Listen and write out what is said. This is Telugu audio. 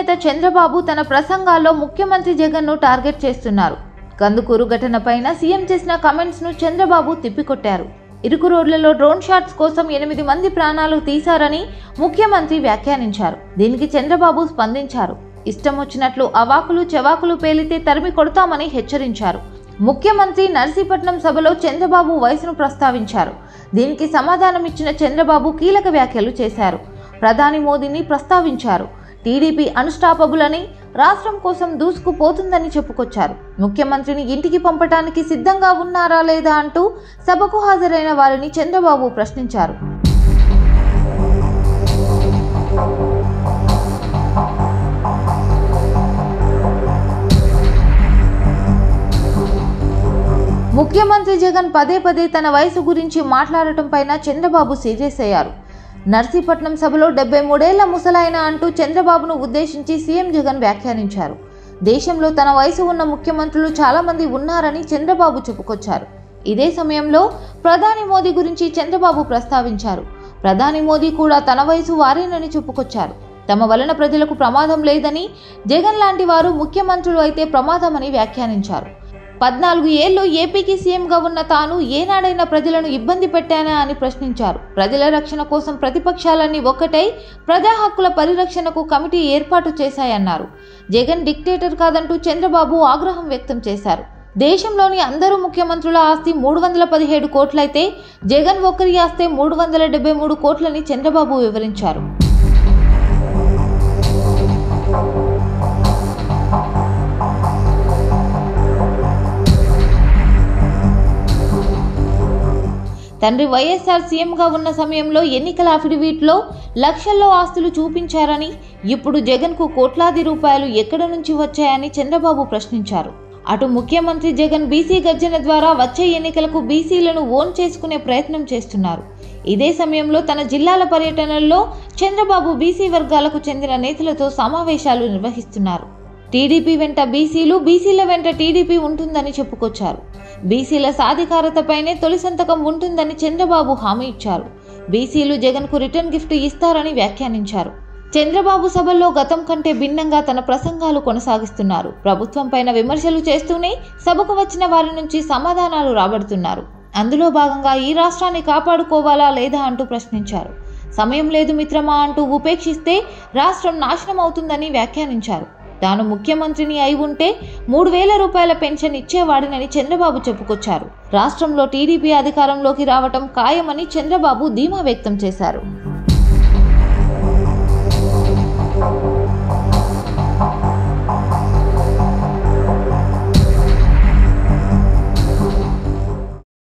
నేత చంద్రబాబు తన ప్రసంగాల్లో ముఖ్యమంత్రి జగన్ను టార్గెట్ చేస్తున్నారు కందుకూరు ఘటనపైన సీఎం చేసిన కమెంట్స్ను చంద్రబాబు తిప్పికొట్టారు ఇరుకు రోడ్లలో డ్రోన్ షాట్స్ కోసం ఎనిమిది మంది ప్రాణాలు తీశారని ముఖ్యమంత్రి వ్యాఖ్యానించారు దీనికి చంద్రబాబు స్పందించారు ఇష్టం వచ్చినట్లు అవాకులు చెవాకులు పేలితే తరిమి కొడతామని హెచ్చరించారు ముఖ్యమంత్రి నర్సీపట్నం సభలో చంద్రబాబు వయసును ప్రస్తావించారు దీనికి సమాధానం ఇచ్చిన చంద్రబాబు కీలక వ్యాఖ్యలు చేశారు ప్రధాని మోదీని ప్రస్తావించారు టీడీపీ అన్స్టాపబుల్ అని రాష్ట్రం కోసం దూసుకుపోతుందని చెప్పుకొచ్చారు ముఖ్యమంత్రిని ఇంటికి పంపటానికి సిద్ధంగా ఉన్నారా లేదా అంటూ సభకు హాజరైన వారిని చంద్రబాబు ప్రశ్నించారు ముఖ్యమంత్రి జగన్ పదే పదే తన వయసు గురించి మాట్లాడటం పైన చంద్రబాబు సీరియస్ అయ్యారు నర్సీపట్నం సభలో డెబ్బై మూడేళ్ల ముసలాయన అంటూ చంద్రబాబును ఉద్దేశించి సీఎం జగన్ వ్యాఖ్యానించారు దేశంలో తన వయసు ఉన్న ముఖ్యమంత్రులు చాలా మంది ఉన్నారని చంద్రబాబు చెప్పుకొచ్చారు ఇదే సమయంలో ప్రధాని మోదీ గురించి చంద్రబాబు ప్రస్తావించారు ప్రధాని మోదీ కూడా తన వయసు వారేనని చెప్పుకొచ్చారు తమ వలన ప్రజలకు ప్రమాదం లేదని జగన్ లాంటి వారు ముఖ్యమంత్రులు అయితే ప్రమాదమని వ్యాఖ్యానించారు పద్నాలుగు ఏళ్లు ఏపీకి సీఎంగా ఉన్న తాను ఏనాడైనా ప్రజలను ఇబ్బంది పెట్టానా అని ప్రశ్నించారు ప్రజల రక్షణ కోసం ప్రతిపక్షాలన్నీ ఒక్కటై ప్రజా హక్కుల పరిరక్షణకు కమిటీ ఏర్పాటు చేశాయన్నారు జగన్ డిక్టేటర్ కాదంటూ చంద్రబాబు ఆగ్రహం వ్యక్తం చేశారు దేశంలోని అందరూ ముఖ్యమంత్రుల ఆస్తి మూడు వందల పదిహేడు కోట్లయితే జగన్ ఒక్కరి ఆస్తే మూడు వందల డెబ్బై మూడు కోట్లని చంద్రబాబు వివరించారు తండ్రి వైఎస్ఆర్ సీఎంగా ఉన్న సమయంలో ఎన్నికల అఫిడవిట్లో లక్షల్లో ఆస్తులు చూపించారని ఇప్పుడు జగన్కు కోట్లాది రూపాయలు ఎక్కడి నుంచి వచ్చాయని చంద్రబాబు ప్రశ్నించారు అటు ముఖ్యమంత్రి జగన్ బీసీ గర్జన ద్వారా వచ్చే ఎన్నికలకు బీసీలను ఓన్ చేసుకునే ప్రయత్నం చేస్తున్నారు ఇదే సమయంలో తన జిల్లాల పర్యటనల్లో చంద్రబాబు బీసీ వర్గాలకు చెందిన నేతలతో సమావేశాలు నిర్వహిస్తున్నారు టీడీపీ వెంట బీసీలు బీసీల వెంట టీడీపీ ఉంటుందని చెప్పుకొచ్చారు బీసీల సాధికారతపైనే తొలి సంతకం ఉంటుందని చంద్రబాబు హామీ ఇచ్చారు బీసీలు జగన్కు రిటర్న్ గిఫ్ట్ ఇస్తారని వ్యాఖ్యానించారు చంద్రబాబు సభల్లో గతం కంటే భిన్నంగా తన ప్రసంగాలు కొనసాగిస్తున్నారు ప్రభుత్వం పైన విమర్శలు చేస్తూనే సభకు వచ్చిన వారి నుంచి సమాధానాలు రాబడుతున్నారు అందులో భాగంగా ఈ రాష్ట్రాన్ని కాపాడుకోవాలా లేదా అంటూ ప్రశ్నించారు సమయం లేదు మిత్రమా అంటూ ఉపేక్షిస్తే రాష్ట్రం నాశనం అవుతుందని వ్యాఖ్యానించారు తాను ముఖ్యమంత్రిని అయి ఉంటే మూడు వేల రూపాయల పెన్షన్ ఇచ్చేవాడినని చంద్రబాబు చెప్పుకొచ్చారు రాష్ట్రంలో టీడీపీ అధికారంలోకి రావటం ఖాయమని చంద్రబాబు ధీమా వ్యక్తం చేశారు